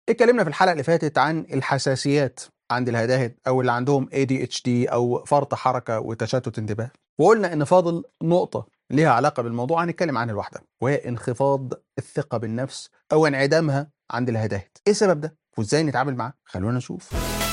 اتكلمنا في الحلقه اللي فاتت عن الحساسيات عند الهداهد او اللي عندهم ADHD او فرط حركه وتشتت انتباه وقلنا ان فاضل نقطه ليها علاقه بالموضوع هنتكلم عنها لوحدها وهي انخفاض الثقه بالنفس او انعدامها عند الهداهد ايه السبب ده وازاي نتعامل معاه خلونا نشوف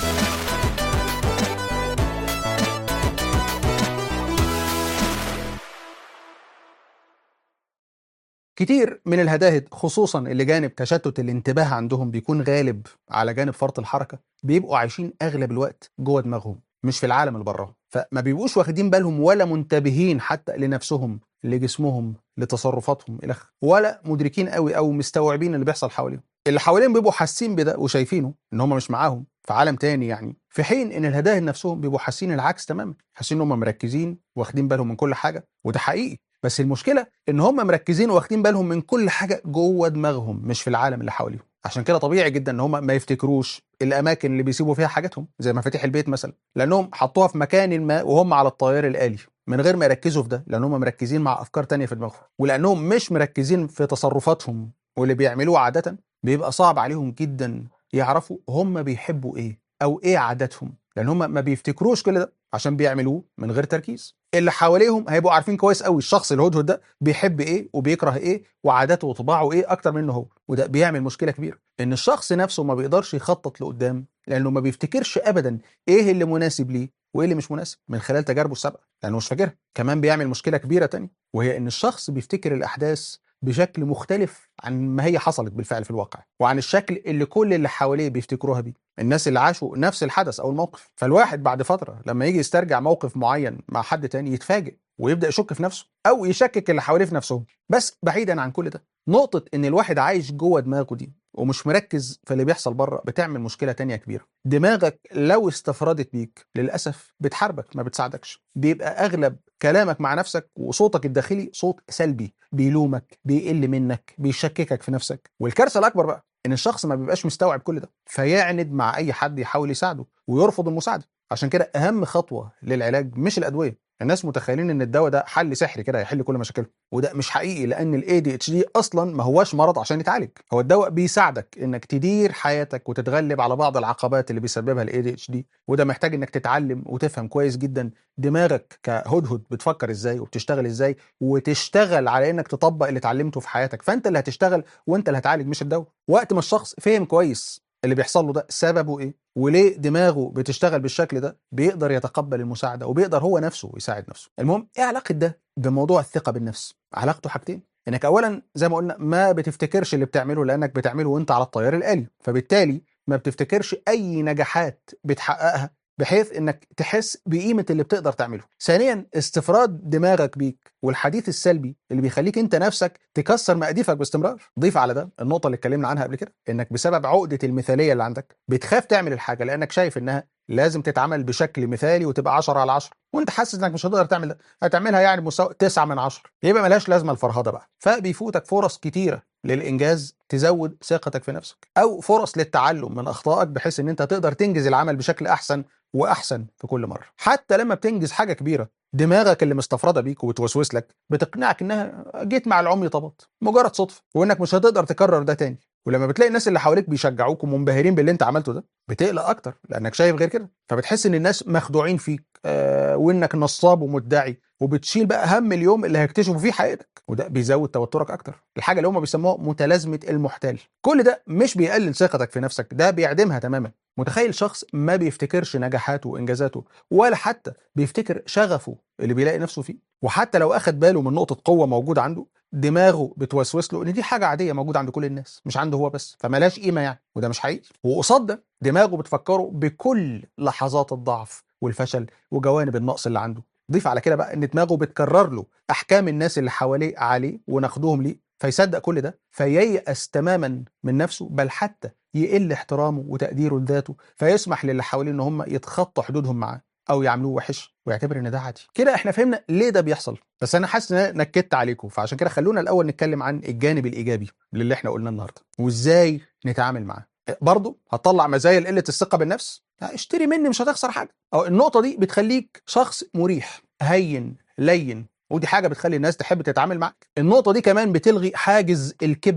كتير من الهداهد خصوصا اللي جانب تشتت الانتباه عندهم بيكون غالب على جانب فرط الحركه بيبقوا عايشين اغلب الوقت جوه دماغهم مش في العالم اللي براهم فما بيبقوش واخدين بالهم ولا منتبهين حتى لنفسهم لجسمهم لتصرفاتهم الى اخره ولا مدركين قوي او مستوعبين اللي بيحصل حواليهم اللي حواليهم بيبقوا حاسين بده وشايفينه ان هم مش معاهم في عالم تاني يعني في حين ان الهداهد نفسهم بيبقوا حاسين العكس تماما حاسين ان هم مركزين واخدين بالهم من كل حاجه وده حقيقي بس المشكله ان هم مركزين واخدين بالهم من كل حاجه جوه دماغهم مش في العالم اللي حواليهم عشان كده طبيعي جدا ان هم ما يفتكروش الاماكن اللي بيسيبوا فيها حاجاتهم زي مفاتيح البيت مثلا لانهم حطوها في مكان ما وهم على الطيار الالي من غير ما يركزوا في ده لان هم مركزين مع افكار تانية في دماغهم ولانهم مش مركزين في تصرفاتهم واللي بيعملوه عاده بيبقى صعب عليهم جدا يعرفوا هم بيحبوا ايه او ايه عاداتهم لان هم ما بيفتكروش كل ده عشان بيعملوه من غير تركيز اللي حواليهم هيبقوا عارفين كويس قوي الشخص الهدهد ده بيحب ايه وبيكره ايه وعاداته وطباعه ايه اكتر منه هو وده بيعمل مشكله كبيره ان الشخص نفسه ما بيقدرش يخطط لقدام لانه ما بيفتكرش ابدا ايه اللي مناسب ليه وايه اللي مش مناسب من خلال تجاربه السابقه لانه مش فاكرها كمان بيعمل مشكله كبيره تانية وهي ان الشخص بيفتكر الاحداث بشكل مختلف عن ما هي حصلت بالفعل في الواقع وعن الشكل اللي كل اللي حواليه بيفتكروها بيه الناس اللي عاشوا نفس الحدث او الموقف فالواحد بعد فتره لما يجي يسترجع موقف معين مع حد تاني يتفاجئ ويبدا يشك في نفسه او يشكك اللي حواليه في نفسهم بس بعيدا عن كل ده نقطه ان الواحد عايش جوه دماغه دي ومش مركز في اللي بيحصل بره بتعمل مشكله تانية كبيره دماغك لو استفردت بيك للاسف بتحاربك ما بتساعدكش بيبقى اغلب كلامك مع نفسك وصوتك الداخلي صوت سلبي بيلومك بيقل منك بيشككك في نفسك والكارثه الاكبر بقى ان الشخص ما بيبقاش مستوعب كل ده فيعند مع اي حد يحاول يساعده ويرفض المساعده عشان كده اهم خطوه للعلاج مش الادويه الناس متخيلين ان الدواء ده حل سحري كده هيحل كل مشاكلهم وده مش حقيقي لان الاي دي اتش دي اصلا ما هواش مرض عشان يتعالج هو الدواء بيساعدك انك تدير حياتك وتتغلب على بعض العقبات اللي بيسببها الاي دي اتش دي وده محتاج انك تتعلم وتفهم كويس جدا دماغك كهدهد بتفكر ازاي وبتشتغل ازاي وتشتغل على انك تطبق اللي اتعلمته في حياتك فانت اللي هتشتغل وانت اللي هتعالج مش الدواء وقت ما الشخص فهم كويس اللي بيحصل له ده سببه ايه وليه دماغه بتشتغل بالشكل ده بيقدر يتقبل المساعده وبيقدر هو نفسه يساعد نفسه المهم ايه علاقه ده بموضوع الثقه بالنفس علاقته حاجتين انك اولا زي ما قلنا ما بتفتكرش اللي بتعمله لانك بتعمله وانت على الطيار الالي فبالتالي ما بتفتكرش اي نجاحات بتحققها بحيث انك تحس بقيمه اللي بتقدر تعمله. ثانيا استفراد دماغك بيك والحديث السلبي اللي بيخليك انت نفسك تكسر مقاديفك باستمرار. ضيف على ده النقطه اللي اتكلمنا عنها قبل كده انك بسبب عقده المثاليه اللي عندك بتخاف تعمل الحاجه لانك شايف انها لازم تتعمل بشكل مثالي وتبقى 10 على 10 وانت حاسس انك مش هتقدر تعمل ده هتعملها يعني بمستوى 9 من 10 يبقى ملهاش لازمه الفرهده بقى فبيفوتك فرص كتيره للانجاز تزود ثقتك في نفسك او فرص للتعلم من اخطائك بحيث ان انت تقدر تنجز العمل بشكل احسن واحسن في كل مره حتى لما بتنجز حاجه كبيره دماغك اللي مستفرده بيك وبتوسوس لك بتقنعك انها جيت مع العمي طبط مجرد صدفه وانك مش هتقدر تكرر ده تاني ولما بتلاقي الناس اللي حواليك بيشجعوك ومنبهرين باللي انت عملته ده بتقلق اكتر لانك شايف غير كده فبتحس ان الناس مخدوعين فيك آه وانك نصاب ومدعي وبتشيل بقى هم اليوم اللي هيكتشفوا فيه حقيقتك وده بيزود توترك اكتر الحاجه اللي هم بيسموها متلازمه المحتال كل ده مش بيقلل ثقتك في نفسك ده بيعدمها تماما متخيل شخص ما بيفتكرش نجاحاته وانجازاته ولا حتى بيفتكر شغفه اللي بيلاقي نفسه فيه وحتى لو اخد باله من نقطه قوه موجوده عنده دماغه بتوسوس له ان دي حاجه عاديه موجوده عند كل الناس مش عنده هو بس فملاش قيمه يعني وده مش حقيقي وقصاد ده دماغه بتفكره بكل لحظات الضعف والفشل وجوانب النقص اللي عنده ضيف على كده بقى ان دماغه بتكرر له احكام الناس اللي حواليه عليه ونقدهم ليه فيصدق كل ده فييأس تماما من نفسه بل حتى يقل احترامه وتقديره لذاته فيسمح للي حواليه ان هم يتخطوا حدودهم معاه او يعملوه وحش ويعتبر ان ده عادي كده احنا فهمنا ليه ده بيحصل بس انا حاسس ان أنا نكدت عليكم فعشان كده خلونا الاول نتكلم عن الجانب الايجابي للي احنا قلناه النهارده وازاي نتعامل معاه برضه هتطلع مزايا قله الثقه بالنفس اشتري مني مش هتخسر حاجه او النقطه دي بتخليك شخص مريح هين لين ودي حاجه بتخلي الناس تحب تتعامل معاك النقطه دي كمان بتلغي حاجز الكبر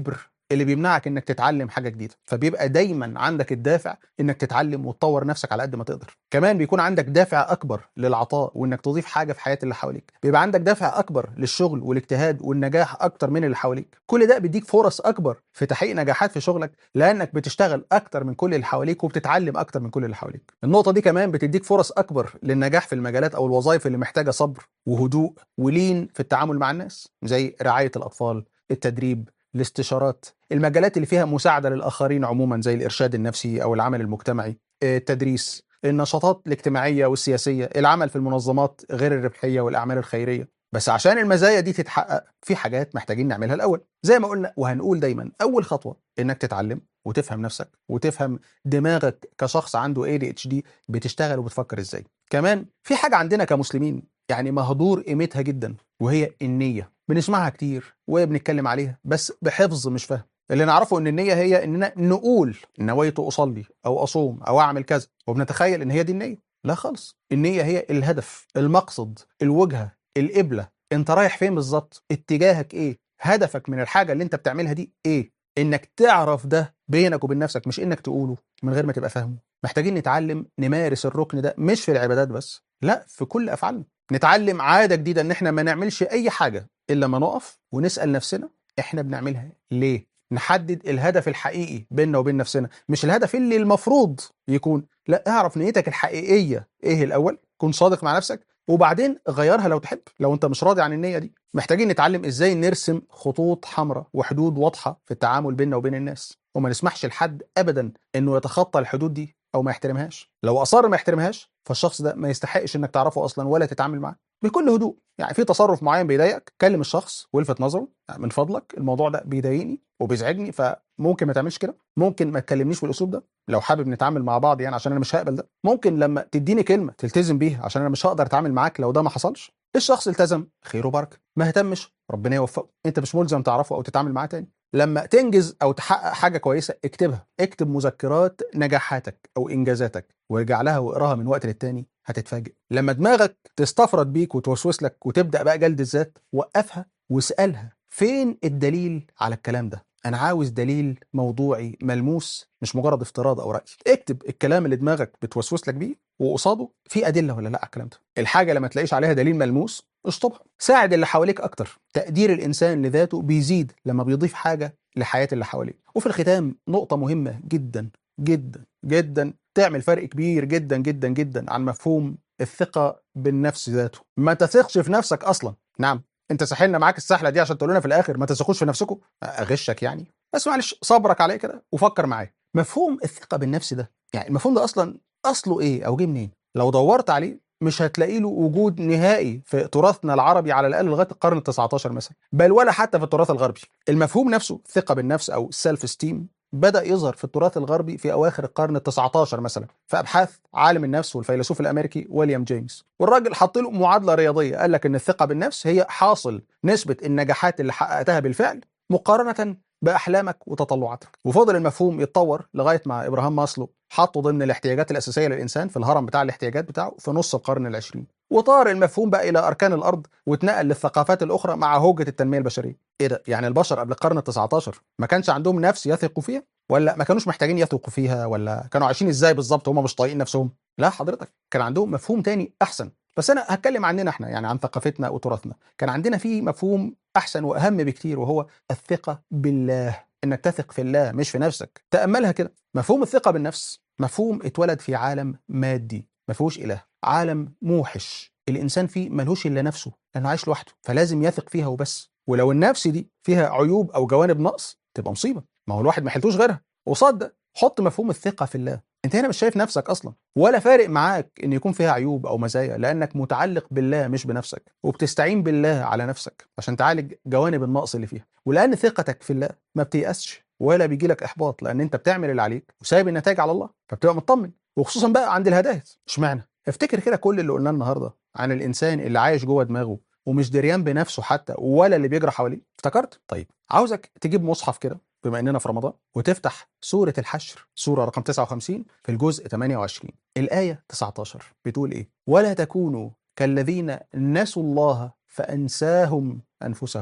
اللي بيمنعك انك تتعلم حاجه جديده فبيبقى دايما عندك الدافع انك تتعلم وتطور نفسك على قد ما تقدر كمان بيكون عندك دافع اكبر للعطاء وانك تضيف حاجه في حياه اللي حواليك بيبقى عندك دافع اكبر للشغل والاجتهاد والنجاح اكتر من اللي حواليك كل ده بيديك فرص اكبر في تحقيق نجاحات في شغلك لانك بتشتغل اكتر من كل اللي حواليك وبتتعلم اكتر من كل اللي حواليك النقطه دي كمان بتديك فرص اكبر للنجاح في المجالات او الوظائف اللي محتاجه صبر وهدوء ولين في التعامل مع الناس زي رعايه الاطفال التدريب الاستشارات المجالات اللي فيها مساعده للاخرين عموما زي الارشاد النفسي او العمل المجتمعي التدريس النشاطات الاجتماعيه والسياسيه العمل في المنظمات غير الربحيه والاعمال الخيريه بس عشان المزايا دي تتحقق في حاجات محتاجين نعملها الاول زي ما قلنا وهنقول دايما اول خطوه انك تتعلم وتفهم نفسك وتفهم دماغك كشخص عنده ADHD بتشتغل وبتفكر ازاي كمان في حاجه عندنا كمسلمين يعني مهدور قيمتها جدا وهي النيه بنسمعها كتير وبنتكلم عليها بس بحفظ مش فهم اللي نعرفه ان النيه هي اننا نقول نويت اصلي او اصوم او اعمل كذا وبنتخيل ان هي دي النيه لا خالص النيه هي الهدف المقصد الوجهه القبله انت رايح فين بالظبط اتجاهك ايه هدفك من الحاجه اللي انت بتعملها دي ايه انك تعرف ده بينك وبين نفسك مش انك تقوله من غير ما تبقى فاهمه محتاجين نتعلم نمارس الركن ده مش في العبادات بس لا في كل افعالنا نتعلم عاده جديده ان احنا ما نعملش اي حاجه الا ما نقف ونسال نفسنا احنا بنعملها ليه نحدد الهدف الحقيقي بيننا وبين نفسنا مش الهدف اللي المفروض يكون لا اعرف نيتك الحقيقيه ايه الاول كن صادق مع نفسك وبعدين غيرها لو تحب لو انت مش راضي عن النيه دي محتاجين نتعلم ازاي نرسم خطوط حمراء وحدود واضحه في التعامل بيننا وبين الناس وما نسمحش لحد ابدا انه يتخطى الحدود دي او ما يحترمهاش لو اصر ما يحترمهاش فالشخص ده ما يستحقش انك تعرفه اصلا ولا تتعامل معاه بكل هدوء يعني في تصرف معين بيضايقك كلم الشخص والفت نظره يعني من فضلك الموضوع ده بيضايقني وبيزعجني فممكن ما تعملش كده ممكن ما تكلمنيش بالاسلوب ده لو حابب نتعامل مع بعض يعني عشان انا مش هقبل ده ممكن لما تديني كلمه تلتزم بيها عشان انا مش هقدر اتعامل معاك لو ده ما حصلش الشخص التزم خير وبركه ما اهتمش ربنا يوفقه انت مش ملزم تعرفه او تتعامل معاه تاني لما تنجز او تحقق حاجه كويسه اكتبها اكتب مذكرات نجاحاتك او انجازاتك وارجع لها واقراها من وقت للتاني هتتفاجئ لما دماغك تستفرد بيك وتوسوس لك وتبدا بقى جلد الذات وقفها واسالها فين الدليل على الكلام ده انا عاوز دليل موضوعي ملموس مش مجرد افتراض او راي اكتب الكلام اللي دماغك بتوسوس لك بيه وقصاده في ادله ولا لا على الكلام ده الحاجه لما تلاقيش عليها دليل ملموس اشطبها ساعد اللي حواليك اكتر تقدير الانسان لذاته بيزيد لما بيضيف حاجه لحياه اللي حواليه وفي الختام نقطه مهمه جدا جدا جدا تعمل فرق كبير جدا جدا جدا عن مفهوم الثقه بالنفس ذاته ما تثقش في نفسك اصلا نعم انت ساحلنا معاك السحله دي عشان تقول لنا في الاخر ما تثقوش في نفسكم اغشك يعني بس معلش صبرك عليه كده وفكر معايا مفهوم الثقه بالنفس ده يعني المفهوم ده اصلا اصله ايه او جه منين لو دورت عليه مش هتلاقي له وجود نهائي في تراثنا العربي على الاقل لغايه القرن ال19 مثلا بل ولا حتى في التراث الغربي المفهوم نفسه الثقه بالنفس او السيلف ستيم بدا يظهر في التراث الغربي في اواخر القرن ال19 مثلا في ابحاث عالم النفس والفيلسوف الامريكي ويليام جيمس والراجل حط له معادله رياضيه قال لك ان الثقه بالنفس هي حاصل نسبه النجاحات اللي حققتها بالفعل مقارنه باحلامك وتطلعاتك وفضل المفهوم يتطور لغايه ما ابراهام ماسلو حطه ضمن الاحتياجات الاساسيه للانسان في الهرم بتاع الاحتياجات بتاعه في نص القرن العشرين وطار المفهوم بقى الى اركان الارض واتنقل للثقافات الاخرى مع هوجه التنميه البشريه ايه ده يعني البشر قبل القرن ال19 ما كانش عندهم نفس يثقوا فيها ولا ما كانوش محتاجين يثقوا فيها ولا كانوا عايشين ازاي بالظبط هم مش طايقين نفسهم لا حضرتك كان عندهم مفهوم تاني احسن بس انا هتكلم عننا احنا يعني عن ثقافتنا وتراثنا كان عندنا في مفهوم احسن واهم بكتير وهو الثقه بالله انك تثق في الله مش في نفسك تاملها كده مفهوم الثقه بالنفس مفهوم اتولد في عالم مادي ما فيهوش اله عالم موحش الانسان فيه ملهوش الا نفسه لانه عايش لوحده فلازم يثق فيها وبس ولو النفس دي فيها عيوب او جوانب نقص تبقى مصيبه ما هو الواحد ما يحلتوش غيرها وصدق حط مفهوم الثقه في الله انت هنا مش شايف نفسك اصلا ولا فارق معاك ان يكون فيها عيوب او مزايا لانك متعلق بالله مش بنفسك وبتستعين بالله على نفسك عشان تعالج جوانب النقص اللي فيها ولان ثقتك في الله ما بتيأسش ولا بيجي لك احباط لان انت بتعمل اللي عليك وسايب النتائج على الله فبتبقى مطمن وخصوصا بقى عند الهدايات اشمعنى افتكر كده كل اللي قلناه النهارده عن الانسان اللي عايش جوه دماغه ومش دريان بنفسه حتى ولا اللي بيجرى حواليه افتكرت طيب عاوزك تجيب مصحف كده بما اننا في رمضان وتفتح سوره الحشر سوره رقم 59 في الجزء 28 الايه 19 بتقول ايه ولا تكونوا كالذين نسوا الله فانساهم انفسهم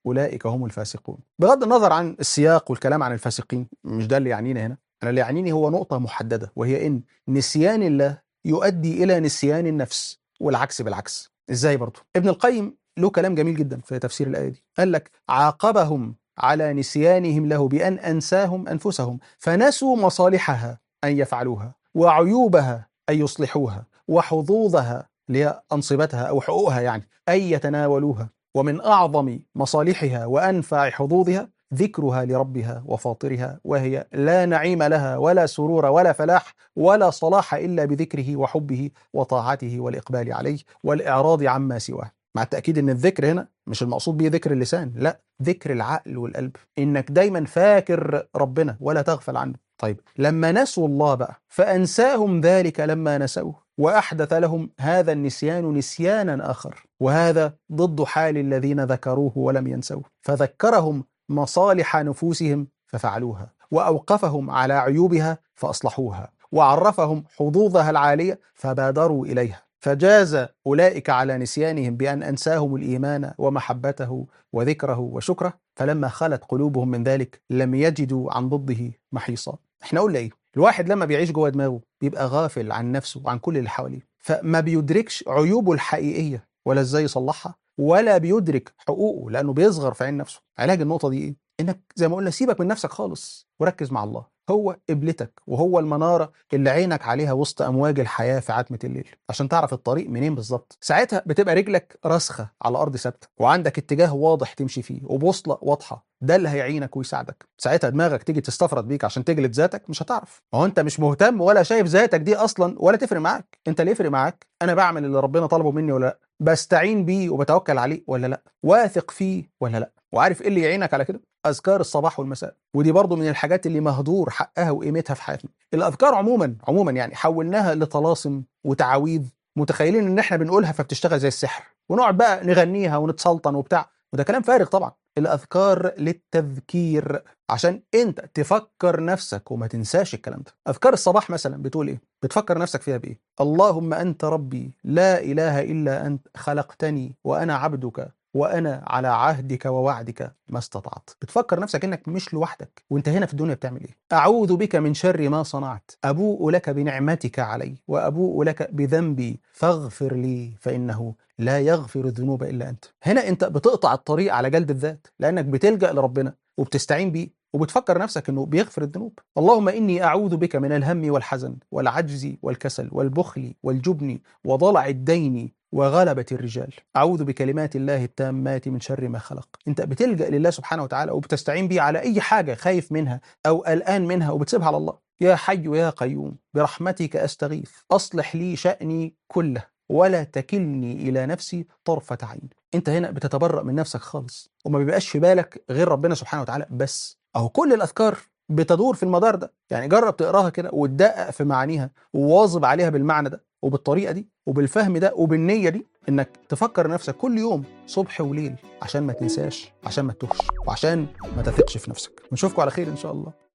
اولئك هم الفاسقون بغض النظر عن السياق والكلام عن الفاسقين مش ده اللي يعنينا هنا انا اللي يعنيني هو نقطه محدده وهي ان نسيان الله يؤدي الى نسيان النفس والعكس بالعكس ازاي برضه ابن القيم له كلام جميل جدا في تفسير الايه دي قال لك عاقبهم على نسيانهم له بان انساهم انفسهم فنسوا مصالحها ان يفعلوها وعيوبها ان يصلحوها وحظوظها اللي هي انصبتها او حقوقها يعني ان يتناولوها ومن اعظم مصالحها وانفع حظوظها ذكرها لربها وفاطرها وهي لا نعيم لها ولا سرور ولا فلاح ولا صلاح الا بذكره وحبه وطاعته والاقبال عليه والاعراض عما سواه مع التاكيد ان الذكر هنا مش المقصود به ذكر اللسان لا ذكر العقل والقلب انك دايما فاكر ربنا ولا تغفل عنه طيب لما نسوا الله بقى فانساهم ذلك لما نسوه واحدث لهم هذا النسيان نسيانا اخر وهذا ضد حال الذين ذكروه ولم ينسوه فذكرهم مصالح نفوسهم ففعلوها واوقفهم على عيوبها فاصلحوها وعرفهم حظوظها العاليه فبادروا اليها فجاز اولئك على نسيانهم بان انساهم الايمان ومحبته وذكره وشكره فلما خلت قلوبهم من ذلك لم يجدوا عن ضده محيصا احنا قلنا ايه الواحد لما بيعيش جوه دماغه بيبقى غافل عن نفسه وعن كل اللي حواليه فما بيدركش عيوبه الحقيقيه ولا ازاي يصلحها ولا بيدرك حقوقه لانه بيصغر في عين نفسه علاج النقطه دي ايه انك زي ما قلنا سيبك من نفسك خالص وركز مع الله هو قبلتك وهو المناره اللي عينك عليها وسط امواج الحياه في عتمه الليل عشان تعرف الطريق منين بالظبط ساعتها بتبقى رجلك راسخه على ارض ثابته وعندك اتجاه واضح تمشي فيه وبوصله واضحه ده اللي هيعينك ويساعدك ساعتها دماغك تيجي تستفرد بيك عشان تجلد ذاتك مش هتعرف ما هو انت مش مهتم ولا شايف ذاتك دي اصلا ولا تفرق معاك انت اللي يفرق معاك انا بعمل اللي ربنا طلبه مني ولا لا بستعين بيه وبتوكل عليه ولا لا واثق فيه ولا لا وعارف ايه اللي يعينك على كده اذكار الصباح والمساء ودي برضو من الحاجات اللي مهدور حقها وقيمتها في حياتنا الاذكار عموما عموما يعني حولناها لطلاسم وتعاويذ متخيلين ان احنا بنقولها فبتشتغل زي السحر ونقعد بقى نغنيها ونتسلطن وبتاع وده كلام فارغ طبعا الاذكار للتذكير عشان انت تفكر نفسك وما تنساش الكلام ده اذكار الصباح مثلا بتقول ايه بتفكر نفسك فيها بايه اللهم انت ربي لا اله الا انت خلقتني وانا عبدك وانا على عهدك ووعدك ما استطعت بتفكر نفسك انك مش لوحدك وانت هنا في الدنيا بتعمل ايه اعوذ بك من شر ما صنعت ابوء لك بنعمتك علي وابوء لك بذنبي فاغفر لي فانه لا يغفر الذنوب الا انت هنا انت بتقطع الطريق على جلد الذات لانك بتلجا لربنا وبتستعين بيه وبتفكر نفسك انه بيغفر الذنوب اللهم اني اعوذ بك من الهم والحزن والعجز والكسل والبخل والجبن وضلع الدين وغلبة الرجال أعوذ بكلمات الله التامات من شر ما خلق أنت بتلجأ لله سبحانه وتعالى وبتستعين بيه على أي حاجة خايف منها أو قلقان منها وبتسيبها على الله يا حي يا قيوم برحمتك أستغيث أصلح لي شأني كله ولا تكلني إلى نفسي طرفة عين أنت هنا بتتبرأ من نفسك خالص وما بيبقاش في بالك غير ربنا سبحانه وتعالى بس أهو كل الأذكار بتدور في المدار ده يعني جرب تقراها كده وتدقق في معانيها وواظب عليها بالمعنى ده وبالطريقه دي وبالفهم ده وبالنيه دي انك تفكر نفسك كل يوم صبح وليل عشان ما تنساش عشان ما تتوهش وعشان ما تثقش في نفسك نشوفكم على خير ان شاء الله